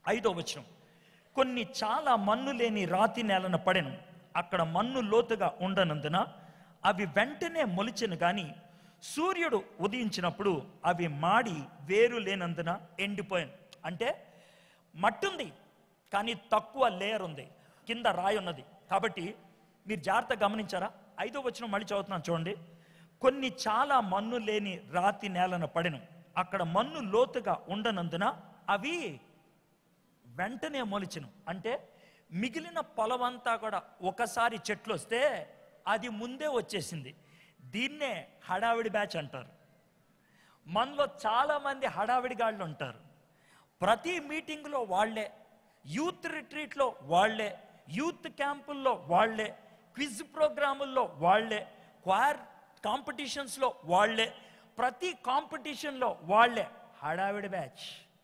ఐదో వచనం కొన్ని చాలా మన్ను లేని రాతి నేలన పడెను అక్కడ మన్ను లోతుగా ఉండనందున అవి వెంటనే మొలిచెను కానీ సూర్యుడు ఉదయించినప్పుడు అవి మాడి వేరు లేనందున ఎండిపోయాను అంటే మట్టి ఉంది కానీ తక్కువ లేయర్ ఉంది కింద రాయి ఉన్నది కాబట్టి మీరు జాగ్రత్తగా గమనించారా ఐదో వచనం మళ్ళీ చదువుతున్నాను చూడండి కొన్ని చాలా మన్ను లేని రాతి నేలన పడెను అక్కడ మన్ను లోతుగా ఉండనందున అవి వెంటనే మొలిచెను అంటే మిగిలిన పొలమంతా కూడా ఒకసారి చెట్లు వస్తే అది ముందే వచ్చేసింది దీన్నే హడావిడి బ్యాచ్ అంటారు మనలో చాలా మంది హడావిడి గాళ్ళు ఉంటారు ప్రతి మీటింగ్లో వాళ్ళే యూత్ రిట్రీట్లో వాళ్ళే యూత్ క్యాంపుల్లో వాళ్ళే క్విజ్ ప్రోగ్రాముల్లో వాళ్ళే క్వార్ కాంపిటీషన్స్లో వాళ్ళే ప్రతి కాంపిటీషన్లో వాళ్ళే హడావిడి బ్యాచ్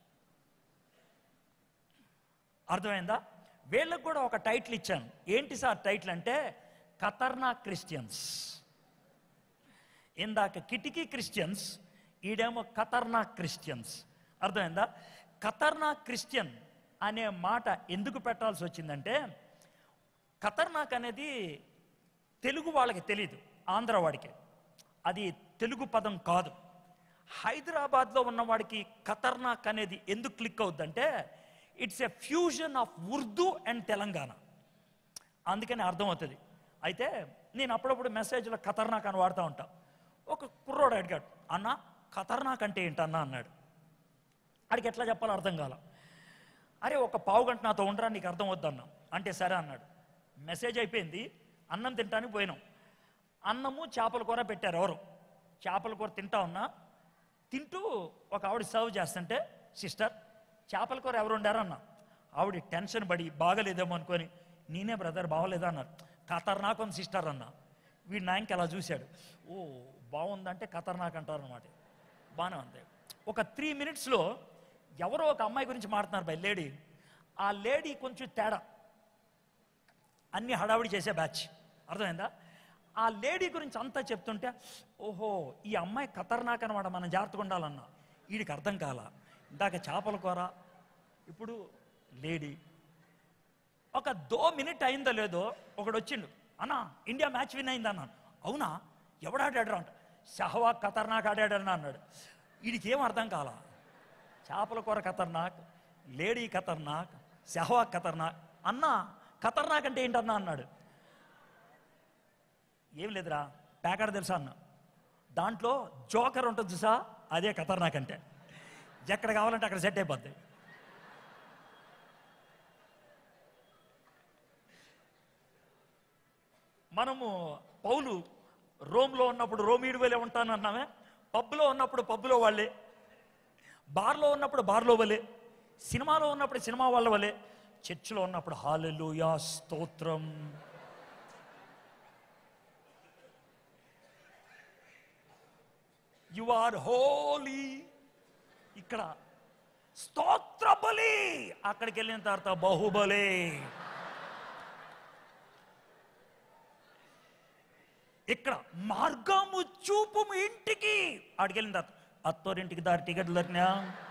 అర్థమైందా వీళ్ళకు కూడా ఒక టైటిల్ ఇచ్చాను ఏంటి సార్ టైటిల్ అంటే ఖతర్నా క్రిస్టియన్స్ ఇందాక కిటికీ క్రిస్టియన్స్ ఈడేమో ఖతర్నా క్రిస్టియన్స్ అర్థమైందా ఖతర్నా క్రిస్టియన్ అనే మాట ఎందుకు పెట్టాల్సి వచ్చిందంటే ఖతర్నాక్ అనేది తెలుగు వాళ్ళకి తెలియదు ఆంధ్ర వాడికి అది తెలుగు పదం కాదు హైదరాబాద్లో ఉన్నవాడికి ఖతర్నాక్ అనేది ఎందుకు క్లిక్ అవుద్దంటే it's a fusion of Urdu and Telangana అందుకని అర్థమవుతుంది అయితే నేను అప్పుడప్పుడు మెసేజ్లో ఖతర్నాక్ అని వాడుతూ ఉంటా ఒక కుర్రోడు అడిగాడు అన్న ఖతర్నాక్ అంటే ఏంటన్నా అన్నాడు అడిగి ఎట్లా చెప్పాలో అర్థం కాల అరే ఒక పావు గంట నాతో ఉండరా నీకు అర్థం వద్దన్నా అంటే సరే అన్నాడు మెసేజ్ అయిపోయింది అన్నం తింటానికి పోయినాం అన్నము చేపల కూర పెట్టారు ఎవరు చేపల కూర తింటా ఉన్నా తింటూ ఒక ఆవిడ సర్వ్ చేస్తుంటే సిస్టర్ చేపల కూర ఎవరు ఉండారన్న ఆవిడ టెన్షన్ పడి బాగలేదేమో అనుకొని నేనే బ్రదర్ బాగలేదా అన్నారు ఖతర్నాక్ ఉంది సిస్టర్ అన్న వీడు నాయనకి అలా చూశాడు ఓ బాగుందంటే ఖతర్నాక్ అంటారు అనమాట బాగానే ఉంది ఒక త్రీ మినిట్స్లో ఎవరో ఒక అమ్మాయి గురించి మాట్లాడుతున్నారు బై లేడీ ఆ లేడీ కొంచెం తేడా అన్ని హడావిడి చేసే బ్యాచ్ అర్థమైందా ఆ లేడీ గురించి అంతా చెప్తుంటే ఓహో ఈ అమ్మాయి ఖతర్నాక్ అనమాట మనం జాగ్రత్తగా ఉండాలన్నా వీడికి అర్థం కాల ఇందాక చేపల కూర ఇప్పుడు లేడీ ఒక దో మినిట్ అయిందో లేదో ఒకడు వచ్చిండు అన్నా ఇండియా మ్యాచ్ విన్ అయింది అన్నాను అవునా ఎవడాడాడు అంట షహవాగ్ ఖతర్నాక్ ఆడాడన్నా అన్నాడు వీడికి ఏం అర్థం కాల చేపల కూర ఖతర్నాక్ లేడీ ఖతర్నాక్ షహవాగ్ ఖతర్నాక్ అన్నా ఖతర్నాక్ అంటే ఏంటన్నా అన్నాడు ఏం లేదురా ప్యాకెట్ తెలుసా అన్న దాంట్లో జోకర్ ఉంటుంది చూసా అదే ఖతర్నాక్ అంటే ఎక్కడ కావాలంటే అక్కడ సెట్ అయిపోద్ది మనము పౌలు రోమ్లో ఉన్నప్పుడు రోమీడు వలె ఉంటానన్నామే పబ్లో ఉన్నప్పుడు పబ్లో వాళ్ళే బార్లో ఉన్నప్పుడు బార్లో వలె సినిమాలో ఉన్నప్పుడు సినిమా వాళ్ళ వలె చర్చిలో ఉన్నప్పుడు హాలెలూయా స్తోత్రం యు ఆర్ హోలీ ఇక్కడ స్తోత్ర బలి అక్కడికి వెళ్ళిన తర్వాత బాహుబలి ఇక్కడ మార్గము చూపు మీ ఇంటికి అక్కడికి వెళ్ళిన తర్వాత అత్తోరింటికి దారి టికెట్లు దొరికినా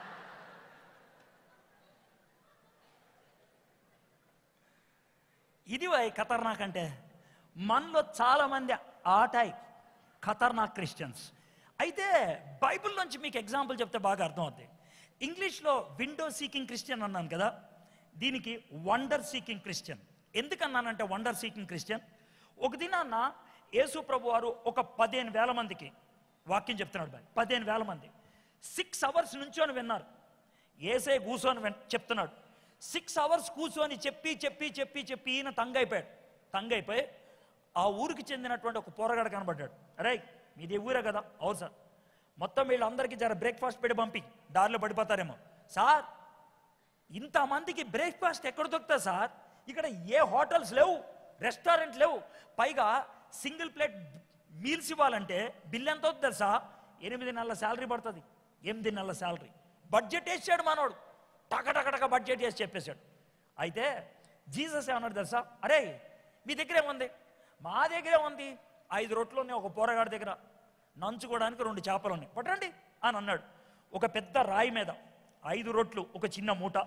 ఇది వై ఖతర్నాక్ అంటే మనలో చాలా మంది ఆ టైప్ ఖతర్నాక్ క్రిస్టియన్స్ అయితే బైబిల్ నుంచి మీకు ఎగ్జాంపుల్ చెప్తే బాగా అర్థమవుతుంది ఇంగ్లీష్లో విండో సీకింగ్ క్రిస్టియన్ అన్నాను కదా దీనికి వండర్ సీకింగ్ క్రిస్టియన్ ఎందుకన్నానంటే వండర్ సీకింగ్ క్రిస్టియన్ ఒక దినాన్న యేసు ప్రభు వారు ఒక పదిహేను వేల మందికి వాక్యం చెప్తున్నాడు బాయ్ పదిహేను వేల మంది సిక్స్ అవర్స్ నుంచొని విన్నారు ఏసే కూర్చొని విన్- చెప్తున్నాడు సిక్స్ అవర్స్ కూర్చొని చెప్పి చెప్పి చెప్పి చెప్పి ఈయన తంగైపోయాడు తంగైపోయి ఆ ఊరికి చెందినటువంటి ఒక పోరగాడు కనబడ్డాడు అరే మీది ఊరే కదా అవును సార్ మొత్తం వీళ్ళందరికీ జర బ్రేక్ఫాస్ట్ పెట్టి పంపి దారిలో పడిపోతారేమో సార్ ఇంతమందికి బ్రేక్ఫాస్ట్ ఎక్కడ దొరుకుతుంది సార్ ఇక్కడ ఏ హోటల్స్ లేవు రెస్టారెంట్ లేవు పైగా సింగిల్ ప్లేట్ మీల్స్ ఇవ్వాలంటే బిల్ ఎంత అవుతుంది తెలుసా ఎనిమిది నెలల శాలరీ పడుతుంది ఎనిమిది నెలల శాలరీ బడ్జెట్ వేసాడు మనోడు టకటకటక బడ్జెట్ వేసి చెప్పేశాడు అయితే జీసస్ ఏమన్నాడు తెలుసా అరే మీ దగ్గర ఏముంది మా దగ్గరే ఉంది ఐదు రొట్లు ఉన్నాయి ఒక పోరగాడి దగ్గర నంచుకోవడానికి రెండు చేపలు ఉన్నాయి పట్టండి అని అన్నాడు ఒక పెద్ద రాయి మీద ఐదు రొట్లు ఒక చిన్న మూట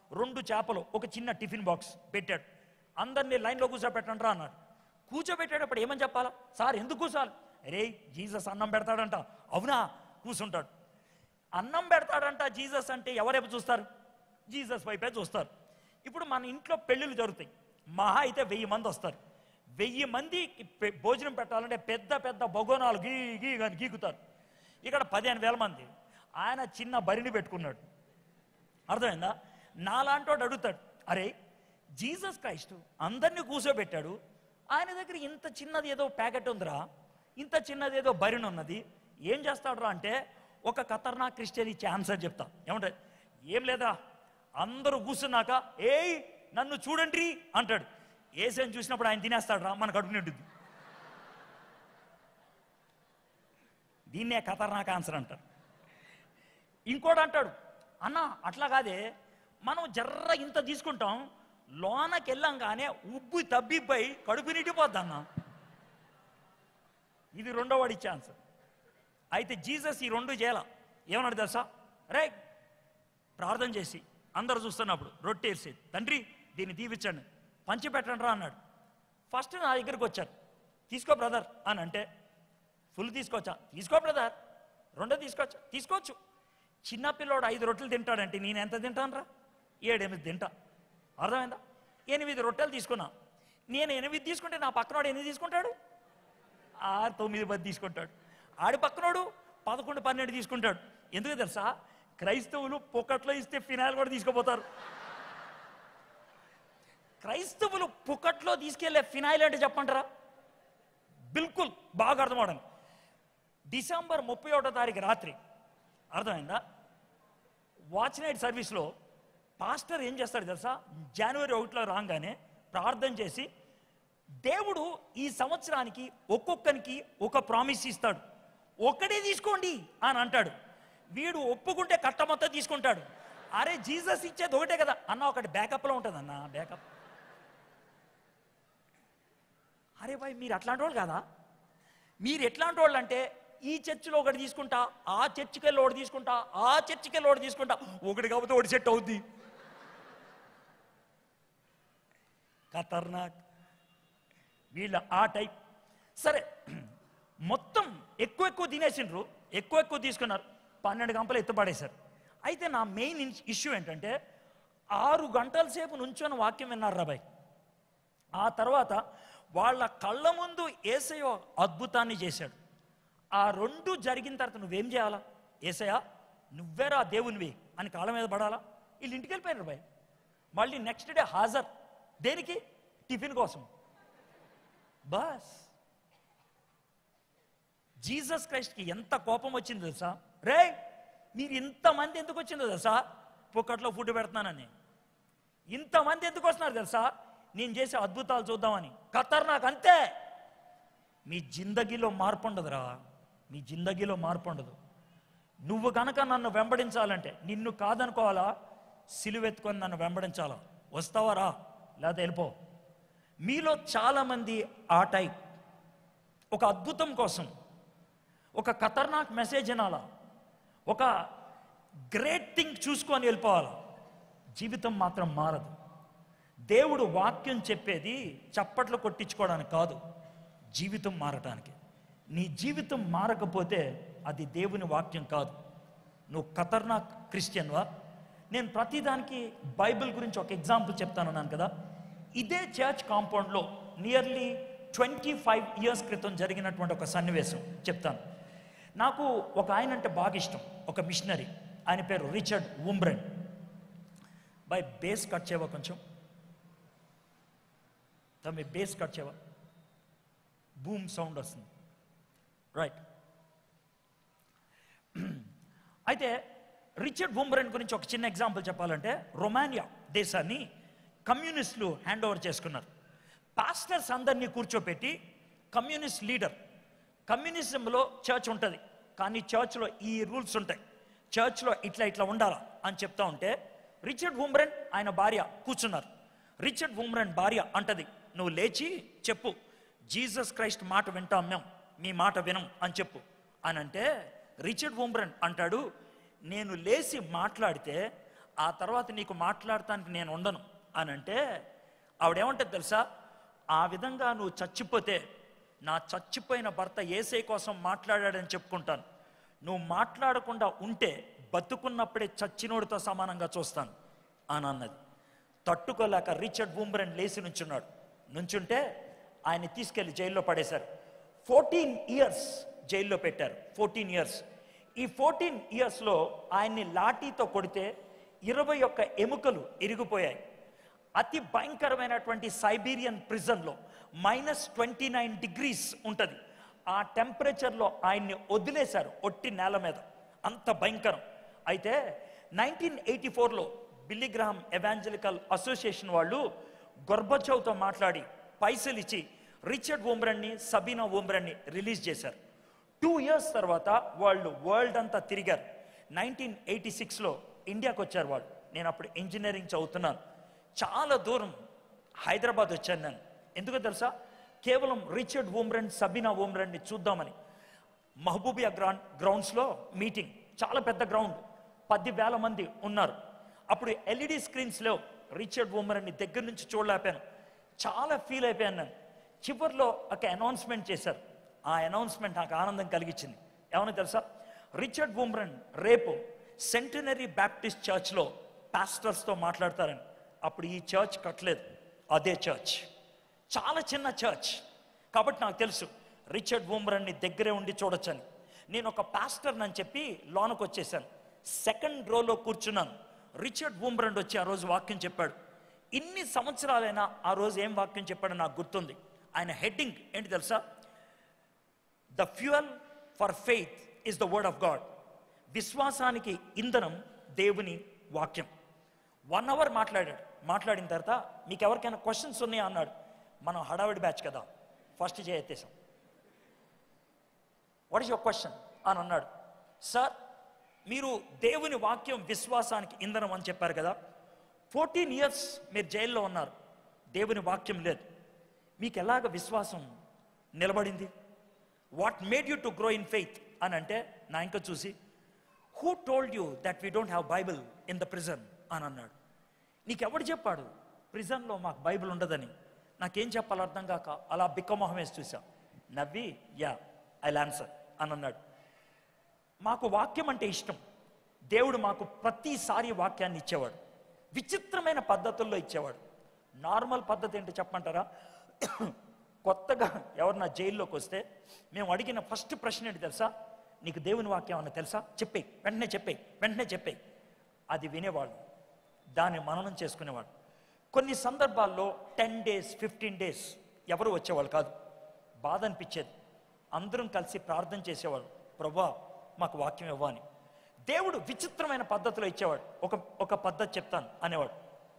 రెండు చేపలు ఒక చిన్న టిఫిన్ బాక్స్ పెట్టాడు అందరినీ లైన్లో కూర్చోబెట్టండి రా అన్నాడు కూర్చోబెట్టేటప్పుడు ఏమని చెప్పాలా సార్ ఎందుకు కూర్చోాలి రే జీసస్ అన్నం పెడతాడంట అవునా కూర్చుంటాడు అన్నం పెడతాడంట జీసస్ అంటే ఎవరైపు చూస్తారు జీసస్ వైపే చూస్తారు ఇప్పుడు మన ఇంట్లో పెళ్ళిళ్ళు జరుగుతాయి మహా అయితే వెయ్యి మంది వస్తారు వెయ్యి మంది భోజనం పెట్టాలంటే పెద్ద పెద్ద బగోనాలు గీ గీ అని గీకుతారు ఇక్కడ పదిహేను వేల మంది ఆయన చిన్న బరిని పెట్టుకున్నాడు అర్థమైందా నాలాంటోడు అడుగుతాడు అరే జీసస్ క్రైస్ట్ అందరినీ కూర్చోబెట్టాడు ఆయన దగ్గర ఇంత చిన్నది ఏదో ప్యాకెట్ ఉందిరా ఇంత చిన్నది ఏదో బరిని ఉన్నది ఏం చేస్తాడురా అంటే ఒక ఖతర్నా క్రిస్టియన్ ఇచ్చే ఆన్సర్ చెప్తా ఏమంటే ఏం లేదా అందరూ కూర్చున్నాక ఏయ్ నన్ను చూడండి అంటాడు ఏసేని చూసినప్పుడు ఆయన తినేస్తాడు రా మన కడుపు నిండుద్ది దీన్నే ఖతర్నాక్ ఆన్సర్ అంటారు ఇంకోటి అంటాడు అన్న అట్లా కాదే మనం జర్ర ఇంత తీసుకుంటాం లోనకి వెళ్ళంగానే ఉబ్బు తబ్బిబ్బై కడుపు నిండిపోద్ది అన్న ఇది రెండో వాడి ఛాన్స్ అయితే జీసస్ ఈ రెండు చేయాల ఏమన్నాడు తెలుసా రే ప్రార్థన చేసి అందరు చూస్తున్నప్పుడు రొట్టేసి తండ్రి దీన్ని దీవించండి పంచిపెట్టండి రా అన్నాడు ఫస్ట్ నా దగ్గరికి వచ్చారు తీసుకో బ్రదర్ అని అంటే ఫుల్ తీసుకోవచ్చా తీసుకో బ్రదర్ రెండో తీసుకోవచ్చా తీసుకోవచ్చు చిన్నపిల్లోడు ఐదు రొట్టెలు తింటాడంటే నేను ఎంత తింటాను రా ఏడెనిమిది తింటా అర్థమైందా ఎనిమిది రొట్టెలు తీసుకున్నా నేను ఎనిమిది తీసుకుంటే నా పక్కనోడు ఎనిమిది తీసుకుంటాడు ఆరు తొమ్మిది పది తీసుకుంటాడు ఆడి పక్కనోడు పదకొండు పన్నెండు తీసుకుంటాడు ఎందుకు తెలుసా క్రైస్తవులు పొక్కట్లో ఇస్తే ఫినాయిల్ కూడా తీసుకుపోతారు క్రైస్తవులు పుక్కట్లో తీసుకెళ్లే ఫినాయిల్ అంటే చెప్పంటారా బిల్కుల్ బాగా అర్థమవడం డిసెంబర్ ముప్పై ఒకటో తారీఖు రాత్రి అర్థమైందా వాచ్ నైట్ సర్వీస్లో పాస్టర్ ఏం చేస్తాడు తెలుసా జనవరి ఒకటిలో రాగానే ప్రార్థన చేసి దేవుడు ఈ సంవత్సరానికి ఒక్కొక్కరికి ఒక ప్రామిస్ ఇస్తాడు ఒక్కడే తీసుకోండి అని అంటాడు వీడు ఒప్పుకుంటే కట్ట మొత్తం తీసుకుంటాడు అరే జీసస్ ఇచ్చేది ఒకటే కదా అన్న ఒకటి బ్యాకప్లో ఉంటుంది అన్న బ్యాకప్ అరే భాయ్ మీరు అట్లాంటి వాళ్ళు కదా మీరు ఎట్లాంటి వాళ్ళు అంటే ఈ చర్చిలో ఒకటి తీసుకుంటా ఆ చర్చికి వెళ్ళి ఒకటి తీసుకుంటా ఆ చర్చికి వెళ్ళి ఒకటి తీసుకుంటా ఒకటి కాకపోతే ఒకటి సెట్ అవుద్ది ఖతర్నాక్ వీళ్ళ ఆ టైప్ సరే మొత్తం ఎక్కువ ఎక్కువ తినేసిండ్రు ఎక్కువ ఎక్కువ తీసుకున్నారు పన్నెండు గంపలు ఎత్తుపడేశారు అయితే నా మెయిన్ ఇష్యూ ఏంటంటే ఆరు గంటల సేపు నుంచొని వాక్యం విన్నారు రాబాయ్ ఆ తర్వాత వాళ్ళ కళ్ళ ముందు ఏసయ్య అద్భుతాన్ని చేశాడు ఆ రెండు జరిగిన తర్వాత నువ్వేం చేయాలా ఏసయ్య నువ్వేరా దేవునివి అని కాళ్ళ మీద పడాలా వీళ్ళు ఇంటికి వెళ్ళిపోయారు బాయ్ మళ్ళీ నెక్స్ట్ డే హాజర్ దేనికి టిఫిన్ కోసం బస్ జీసస్ క్రైస్ట్కి ఎంత కోపం వచ్చిందో తెలుసా రే మీరు ఇంతమంది ఎందుకు వచ్చిందో తెలుసా పుక్కట్లో ఫుడ్ పెడుతున్నానని ఇంతమంది ఎందుకు వస్తున్నారు తెలుసా నేను చేసే అద్భుతాలు చూద్దామని ఖతర్ నాకు అంతే మీ జిందగీలో మార్పు ఉండదురా మీ జిందగీలో మార్పు ఉండదు నువ్వు కనుక నన్ను వెంబడించాలంటే నిన్ను కాదనుకోవాలా సిలువెత్తుకొని నన్ను వెంబడించాలా వస్తావా రా లేదా వెళ్ళిపో మీలో చాలామంది ఆ టైప్ ఒక అద్భుతం కోసం ఒక ఖతర్నాక్ మెసేజ్ వినాలా ఒక గ్రేట్ థింగ్ చూసుకొని వెళ్ళిపోవాలా జీవితం మాత్రం మారదు దేవుడు వాక్యం చెప్పేది చప్పట్లు కొట్టించుకోవడానికి కాదు జీవితం మారటానికి నీ జీవితం మారకపోతే అది దేవుని వాక్యం కాదు నువ్వు ఖతర్నాక్ క్రిస్టియన్వా నేను ప్రతిదానికి బైబిల్ గురించి ఒక ఎగ్జాంపుల్ చెప్తానన్నాను కదా ఇదే చర్చ్ కాంపౌండ్లో నియర్లీ ట్వంటీ ఫైవ్ ఇయర్స్ క్రితం జరిగినటువంటి ఒక సన్నివేశం చెప్తాను నాకు ఒక ఆయన అంటే బాగా ఇష్టం ఒక మిషనరీ ఆయన పేరు రిచర్డ్ ఉమ్బ్రెన్ బై బేస్ కట్ చేయవా కొంచెం తమ్మి బేస్ కట్ చేయవా బూమ్ సౌండ్ వస్తుంది రైట్ అయితే రిచర్డ్ బుమ్రెన్ గురించి ఒక చిన్న ఎగ్జాంపుల్ చెప్పాలంటే రొమానియా దేశాన్ని కమ్యూనిస్టులు హ్యాండ్ ఓవర్ చేసుకున్నారు పాస్టర్స్ అందరినీ కూర్చోపెట్టి కమ్యూనిస్ట్ లీడర్ కమ్యూనిజంలో చర్చ్ ఉంటుంది కానీ చర్చ్లో ఈ రూల్స్ ఉంటాయి చర్చ్లో ఇట్లా ఇట్లా ఉండాలా అని చెప్తా ఉంటే రిచర్డ్ బుమ్రెన్ ఆయన భార్య కూర్చున్నారు రిచర్డ్ బుమ్రెన్ భార్య అంటది నువ్వు లేచి చెప్పు జీసస్ క్రైస్ట్ మాట వింటాం మేము మీ మాట వినం అని చెప్పు అని అంటే రిచర్డ్ బుమ్రెన్ అంటాడు నేను లేచి మాట్లాడితే ఆ తర్వాత నీకు మాట్లాడటానికి నేను ఉండను అని అంటే ఆవిడేమంటుంది తెలుసా ఆ విధంగా నువ్వు చచ్చిపోతే నా చచ్చిపోయిన భర్త ఏసై కోసం మాట్లాడాడని చెప్పుకుంటాను నువ్వు మాట్లాడకుండా ఉంటే బతుకున్నప్పుడే చచ్చినోడితో సమానంగా చూస్తాను అని అన్నది తట్టుకోలేక రిచర్డ్ బూమ్రన్ లేచి నుంచున్నాడు నుంచుంటే ఆయన తీసుకెళ్లి జైల్లో పడేశారు ఫోర్టీన్ ఇయర్స్ జైల్లో పెట్టారు ఫోర్టీన్ ఇయర్స్ ఈ ఫోర్టీన్ ఇయర్స్లో ఆయన్ని లాఠీతో కొడితే ఇరవై ఒక్క ఎముకలు ఇరిగిపోయాయి అతి భయంకరమైనటువంటి సైబీరియన్ ప్రిజన్లో మైనస్ ట్వంటీ నైన్ డిగ్రీస్ ఉంటుంది ఆ టెంపరేచర్లో ఆయన్ని వదిలేశారు ఒట్టి నేల మీద అంత భయంకరం అయితే నైన్టీన్ ఎయిటీ ఫోర్లో బిల్లిగ్రహం ఎవాంజలికల్ అసోసియేషన్ వాళ్ళు గొర్బచౌతో మాట్లాడి పైసలు ఇచ్చి రిచర్డ్ ఓమ్రన్ని సబీనా ఓమ్రన్ని రిలీజ్ చేశారు టూ ఇయర్స్ తర్వాత వాళ్ళు వరల్డ్ అంతా తిరిగారు నైన్టీన్ ఎయిటీ సిక్స్లో ఇండియాకి వచ్చారు వాళ్ళు నేను అప్పుడు ఇంజనీరింగ్ చదువుతున్నాను చాలా దూరం హైదరాబాద్ వచ్చాను నేను ఎందుకో తెలుసా కేవలం రిచర్డ్ ఓమ్రన్ సబీనా ఓమ్రన్ని చూద్దామని మహబూబియా గ్రౌండ్ గ్రౌండ్స్లో మీటింగ్ చాలా పెద్ద గ్రౌండ్ పది వేల మంది ఉన్నారు అప్పుడు ఎల్ఈడి స్క్రీన్స్లో రిచర్డ్ ఉమర్ని దగ్గర నుంచి చూడలేకపోయాను చాలా ఫీల్ అయిపోయాను నేను చివరిలో ఒక అనౌన్స్మెంట్ చేశారు ఆ అనౌన్స్మెంట్ నాకు ఆనందం కలిగించింది ఏమని తెలుసా రిచర్డ్ ఉమ్రన్ రేపు సెంటనరీ బ్యాప్టిస్ట్ చర్చ్లో పాస్టర్స్తో మాట్లాడతారని అప్పుడు ఈ చర్చ్ కట్టలేదు అదే చర్చ్ చాలా చిన్న చర్చ్ కాబట్టి నాకు తెలుసు రిచర్డ్ బూమరన్ని దగ్గరే ఉండి చూడొచ్చని నేను ఒక పాస్టర్ అని చెప్పి లోనకు వచ్చేసాను సెకండ్ రోలో కూర్చున్నాను రిచర్డ్ బూమరన్ వచ్చి ఆ రోజు వాక్యం చెప్పాడు ఇన్ని సంవత్సరాలైనా ఆ రోజు ఏం వాక్యం చెప్పాడో నాకు గుర్తుంది ఆయన హెడ్డింగ్ ఏంటి తెలుసా the fuel for faith is the word of God విశ్వాసానికి ఇంధనం దేవుని వాక్యం వన్ అవర్ మాట్లాడాడు మాట్లాడిన తర్వాత మీకు ఎవరికైనా క్వశ్చన్స్ ఉన్నాయా అన్నాడు మనం హడావిడి బ్యాచ్ కదా ఫస్ట్ చేయెత్తేసాం వాట్ ఇస్ యువర్ క్వశ్చన్ అని అన్నాడు సార్ మీరు దేవుని వాక్యం విశ్వాసానికి ఇంధనం అని చెప్పారు కదా ఫోర్టీన్ ఇయర్స్ మీరు జైల్లో ఉన్నారు దేవుని వాక్యం లేదు మీకు ఎలాగ విశ్వాసం నిలబడింది what made you to grow in faith అని అంటే నా ఇంకా చూసి who told you that we don't have Bible in the prison అని అన్నాడు నీకెవడు చెప్పాడు ప్రిజన్లో మాకు బైబిల్ ఉండదని నాకేం చెప్పాలో అర్థం కాక అలా బిక్కమొహం వేసి చూసా నవ్వి యా ఐ ఆన్సర్ అని అన్నాడు మాకు వాక్యం అంటే ఇష్టం దేవుడు మాకు ప్రతిసారి వాక్యాన్ని ఇచ్చేవాడు విచిత్రమైన పద్ధతుల్లో ఇచ్చేవాడు నార్మల్ పద్ధతి ఏంటి చెప్పమంటారా కొత్తగా ఎవరన్నా జైల్లోకి వస్తే మేము అడిగిన ఫస్ట్ ప్రశ్న ఏంటి తెలుసా నీకు దేవుని వాక్యం అన్న తెలుసా చెప్పే వెంటనే చెప్పే వెంటనే చెప్పే అది వినేవాళ్ళు దాన్ని మననం చేసుకునేవాడు కొన్ని సందర్భాల్లో టెన్ డేస్ ఫిఫ్టీన్ డేస్ ఎవరు వచ్చేవాళ్ళు కాదు బాధ అనిపించేది అందరం కలిసి ప్రార్థన చేసేవాడు ప్రభా మాకు వాక్యం ఇవ్వని దేవుడు విచిత్రమైన పద్ధతిలో ఇచ్చేవాడు ఒక ఒక పద్ధతి చెప్తాను అనేవాడు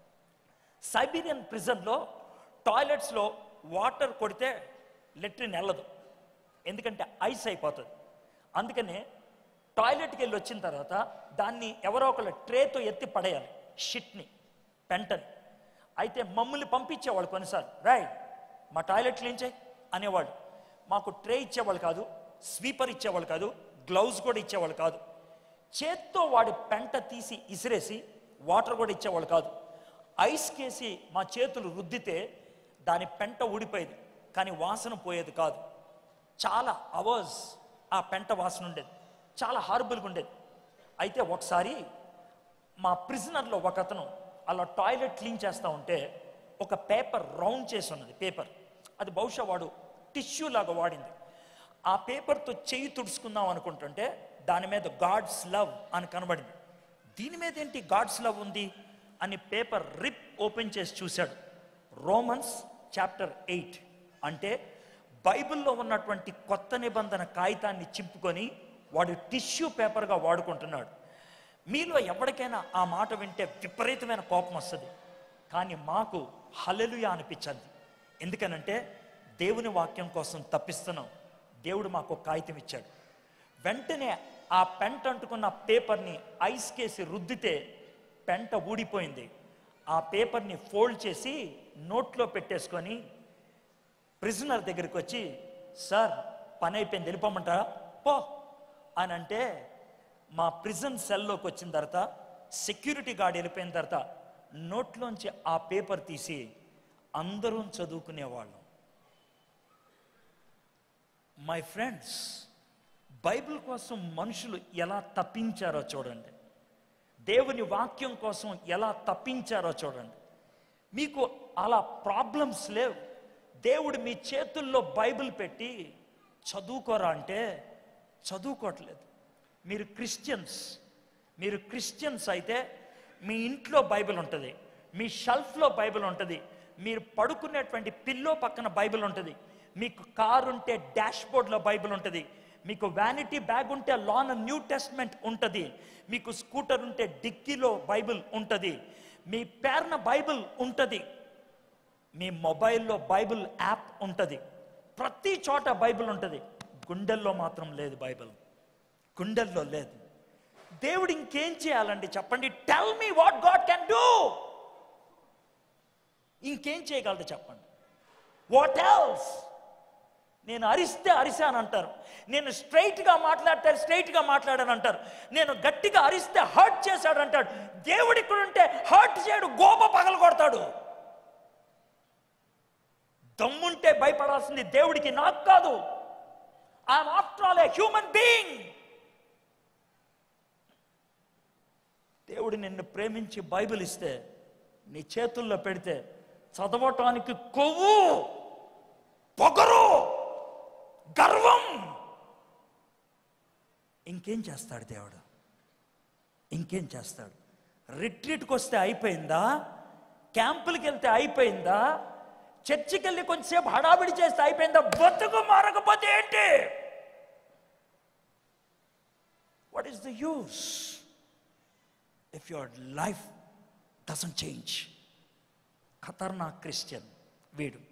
సైబీరియన్ ప్రిజన్లో టాయిలెట్స్లో వాటర్ కొడితే లెట్రిన్ వెళ్ళదు ఎందుకంటే ఐస్ అయిపోతుంది అందుకనే టాయిలెట్కి వెళ్ళి వచ్చిన తర్వాత దాన్ని ఎవరో ఒకళ్ళు ట్రేతో ఎత్తి పడేయాలి షిట్ని పెంటని అయితే మమ్మల్ని పంపించేవాళ్ళు కొన్నిసార్లు రాయ్ మా టాయిలెట్ క్లీన్ చేయి అనేవాళ్ళు మాకు ట్రే ఇచ్చేవాళ్ళు కాదు స్వీపర్ ఇచ్చేవాళ్ళు కాదు గ్లౌజ్ కూడా ఇచ్చేవాళ్ళు కాదు చేత్తో వాడి పెంట తీసి ఇసిరేసి వాటర్ కూడా ఇచ్చేవాళ్ళు కాదు ఐస్ కేసి మా చేతులు రుద్దితే దాని పెంట ఊడిపోయేది కానీ వాసన పోయేది కాదు చాలా అవర్స్ ఆ పెంట వాసన ఉండేది చాలా హారబుల్గా ఉండేది అయితే ఒకసారి మా ప్రిజనర్లో ఒక అతను అలా టాయిలెట్ క్లీన్ చేస్తూ ఉంటే ఒక పేపర్ రౌండ్ చేసి ఉన్నది పేపర్ అది బహుశా వాడు టిష్యూ లాగా వాడింది ఆ పేపర్తో చెయ్యి తుడుచుకుందాం అనుకుంటుంటే దాని మీద గాడ్స్ లవ్ అని కనబడింది దీని మీద ఏంటి గాడ్స్ లవ్ ఉంది అని పేపర్ రిప్ ఓపెన్ చేసి చూశాడు రోమన్స్ చాప్టర్ ఎయిట్ అంటే బైబిల్లో ఉన్నటువంటి కొత్త నిబంధన కాగితాన్ని చింపుకొని వాడు టిష్యూ పేపర్గా వాడుకుంటున్నాడు మీలో ఎవరికైనా ఆ మాట వింటే విపరీతమైన కోపం వస్తుంది కానీ మాకు హలెలుయా అనిపించింది ఎందుకనంటే దేవుని వాక్యం కోసం తప్పిస్తున్నాం దేవుడు మాకు ఒక కాగితం ఇచ్చాడు వెంటనే ఆ పెంట అంటుకున్న పేపర్ని ఐస్ కేసి రుద్దితే పెంట ఊడిపోయింది ఆ పేపర్ని ఫోల్డ్ చేసి నోట్లో పెట్టేసుకొని ప్రిజనర్ దగ్గరికి వచ్చి సార్ పని అయిపోయింది వెళ్ళిపోమంటారా పో అని అంటే మా ప్రిజన్ సెల్లోకి వచ్చిన తర్వాత సెక్యూరిటీ గార్డ్ వెళ్ళిపోయిన తర్వాత నోట్లోంచి ఆ పేపర్ తీసి అందరం చదువుకునేవాళ్ళం మై ఫ్రెండ్స్ బైబిల్ కోసం మనుషులు ఎలా తప్పించారో చూడండి దేవుని వాక్యం కోసం ఎలా తప్పించారో చూడండి మీకు అలా ప్రాబ్లమ్స్ లేవు దేవుడు మీ చేతుల్లో బైబిల్ పెట్టి చదువుకోరా అంటే చదువుకోవట్లేదు మీరు క్రిస్టియన్స్ మీరు క్రిస్టియన్స్ అయితే మీ ఇంట్లో బైబిల్ ఉంటుంది మీ షెల్ఫ్లో బైబిల్ ఉంటుంది మీరు పడుకునేటువంటి పిల్లో పక్కన బైబిల్ ఉంటుంది మీకు కారు ఉంటే డాష్ బోర్డ్లో బైబిల్ ఉంటుంది మీకు వ్యానిటీ బ్యాగ్ ఉంటే లాన్ న్యూ టెస్ట్మెంట్ ఉంటుంది మీకు స్కూటర్ ఉంటే డిక్కీలో బైబిల్ ఉంటుంది మీ పేరున బైబిల్ ఉంటుంది మీ మొబైల్లో బైబిల్ యాప్ ఉంటుంది ప్రతి చోట బైబిల్ ఉంటుంది గుండెల్లో మాత్రం లేదు బైబిల్ గుండెల్లో లేదు దేవుడు ఇంకేం చేయాలండి చెప్పండి tell me what God can do ఇంకేం చేయగలడు చెప్పండి వాట్ ఎల్స్ నేను అరిస్తే అరిశాను అంటారు నేను స్ట్రైట్గా మాట్లాడితే స్ట్రైట్గా మాట్లాడాను అంటారు నేను గట్టిగా అరిస్తే హర్ట్ చేశాడు అంటాడు దేవుడు ఇక్కడ ఉంటే హర్ట్ చేయడు గోప పగల కొడతాడు దమ్ముంటే భయపడాల్సింది దేవుడికి నాకు కాదు I'm after all a human being దేవుడు నిన్ను ప్రేమించి బైబిల్ ఇస్తే నీ చేతుల్లో పెడితే చదవటానికి కొవ్వు పొగరు గర్వం ఇంకేం చేస్తాడు దేవుడు ఇంకేం చేస్తాడు రిట్రీట్కి వస్తే అయిపోయిందా క్యాంపులకి వెళ్తే అయిపోయిందా చర్చికి వెళ్ళి కొంచెంసేపు హడావిడి చేస్తే అయిపోయిందా బతుకు మారకపోతే ఏంటి what is the use if your life doesn't change ఖతర్నాక్ క్రిస్టియన్ వీడు